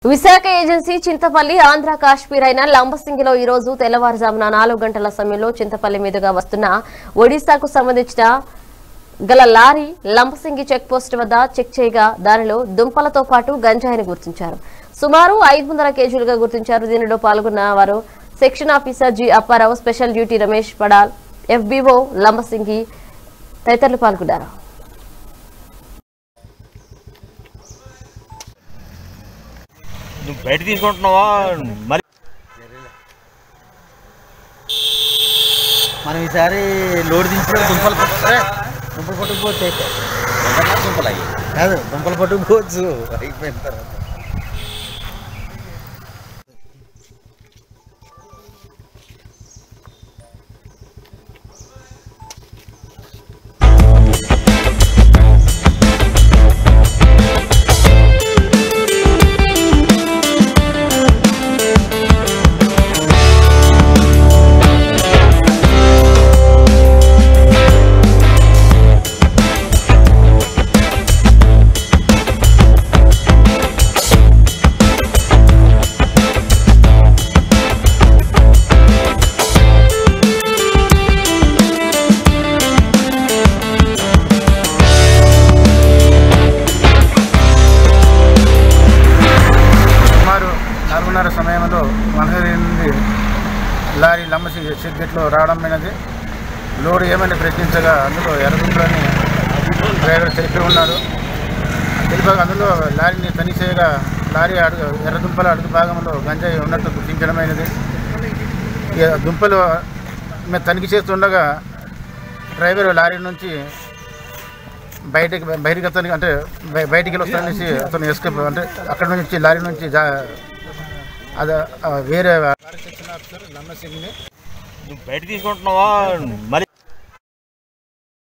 Visakha agency Chintapalli Andhra Kashmir అయిన లంబసింగిలో ఈ రోజు తెల్లవారుజామున నాలుగు గంటల సమయంలో చింతపల్లి మీదుగా వస్తున్న ఒడిశాకు సంబంధించిన గల లారీ లంబసింగి చెక్ పోస్ట్ వద్ద చెక్ చేయగా దానిలో దుంపలతో పాటు గంజాయిని గుర్తించారు సుమారు ఐదు వందల కేజీలుగా గుర్తించారు దీనిలో పాల్గొన్న వారు section officer G Apparao special duty Ramesh Padal FBO Lambasingi తదితరులు పాల్గొన్నారు నువ్వు బయట తీసుకుంటున్నావా మరి మనం ఈసారి లోడ్ దించిన దుంపలు పట్టుకురే దుంపలు పట్టుకుపోవచ్చు అయితే దుంపలు అయ్యి కాదు దుంపలు పట్టుకుపోవచ్చు అయిపోయిన తర్వాత సుమారు నాలుగున్నర సమయంలో మనహరి నుండి లారీ లంబసి సిగ్గెట్లో రావడం అయినది లోడ్ ఏమని ప్రశ్నించగా అందులో ఎర్రదుంపలని డ్రైవర్ తెలిపి ఉన్నారు తెలిపగా అందులో లారీని తనిఖీ చేయగా లారీ అడుగు ఎర్రదుంపల అడుగు భాగంలో గంజాయి ఉన్నట్టు గుర్తించడమైనది ఇక దుంపలు మేము తనిఖీ చేస్తుండగా డ్రైవర్ లారీ నుంచి బయటకి బయటికి అతనికి అంటే బయ- బయటికి వెళ్ళి వస్తాననేసి అతను ఎస్కేప్ అంటే అక్కడ నుంచి లారీ నుంచి జా అది ఆ, వేరే నువ్వు బయట తీసుకుంటున్నావా మరి